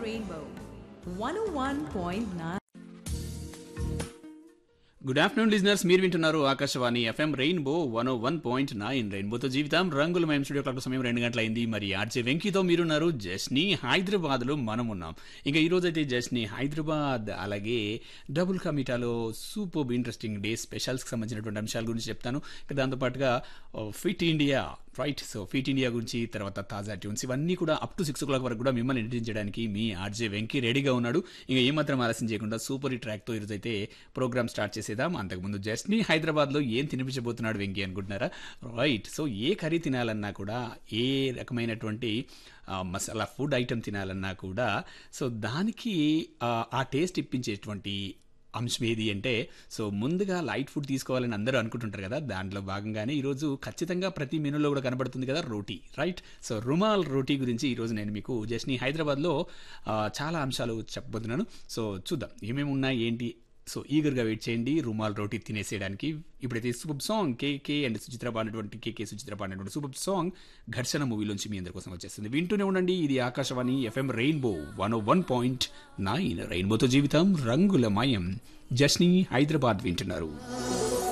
Rainbow 101.9. Good afternoon listeners మీరు వింటున్నారు Akashvani FM rainbow one one point nine రెయిన్బోతో జీవితం రంగుల మేము స్టూడియో క్లాక్ సమయం రెండు గంటలైంది మరి ఆర్జే వెంకీతో మీరున్నారు జస్ని హైదరాబాద్లో మనం ఉన్నాం ఇంకా ఈ రోజైతే జస్ని హైదరాబాద్ అలాగే డబుల్ కమిటాలో సూపర్ ఇంట్రెస్టింగ్ డే స్పెషల్స్కి సంబంధించినటువంటి అంశాల గురించి చెప్తాను ఇంకా దాంతోపాటుగా fit India right so fit India గురించి తర్వాత తాజా ట్యూన్స్ ఇవన్నీ కూడా up to six o'clock వరకు కూడా మిమ్మల్ని నటించడానికి మీ ఆర్జే వెంకీ రెడీగా ఉన్నాడు ఇంకా ఏమాత్రం ఆలస్యం చేయకుండా సూపర్ ఈ ట్రాక్తో ఈరోజైతే ప్రోగ్రామ్ స్టార్ట్ చేసేద్దాం అంతకుముందు జస్ట్ని హైదరాబాద్లో ఏం తినిపించబోతున్నాడు వెంకీ అనుకుంటున్నారా రైట్ సో ఏ కర్రీ తినాలన్నా కూడా ఏ రకమైనటువంటి ఆ, మసాలా ఫుడ్ ఐటెం తినాలన్నా కూడా సో దానికి ఆ, ఆ టేస్ట్ ఇప్పించేటువంటి అంశం ఏది అంటే సో ముందుగా లైట్ ఫుడ్ తీసుకోవాలని అందరూ అనుకుంటుంటారు కదా దాంట్లో భాగంగానే ఈరోజు ఖచ్చితంగా ప్రతి మెనూలో కూడా కనబడుతుంది కదా రోటీ రైట్ సో రుమాల్ రోటీ గురించి ఈరోజు నేను మీకు జస్ట్ని హైదరాబాద్లో ఆ, చాలా అంశాలు చెప్పబోతున్నాను సో చూద్దాం ఏమేమి ఉన్నాయి ఏంటి సో ఈగర్గా వెయిట్ చేయండి రుమాల్ రోటీ తినేసేయడానికి ఇప్పుడైతే super song KK and Suchitra పాడినటువంటి కేకే సుచిత్ర పాడినటువంటి సూపర్ సాంగ్ ఘర్షణ మూవీలోంచి మీ అందరి కోసం వచ్చేస్తుంది వింటూనే ఉండండి ఇది Akashvani FM rainbow one one point nine రెయిన్బోతో జీవితం రంగుల మయం జస్ని హైదరాబాద్ వింటున్నారు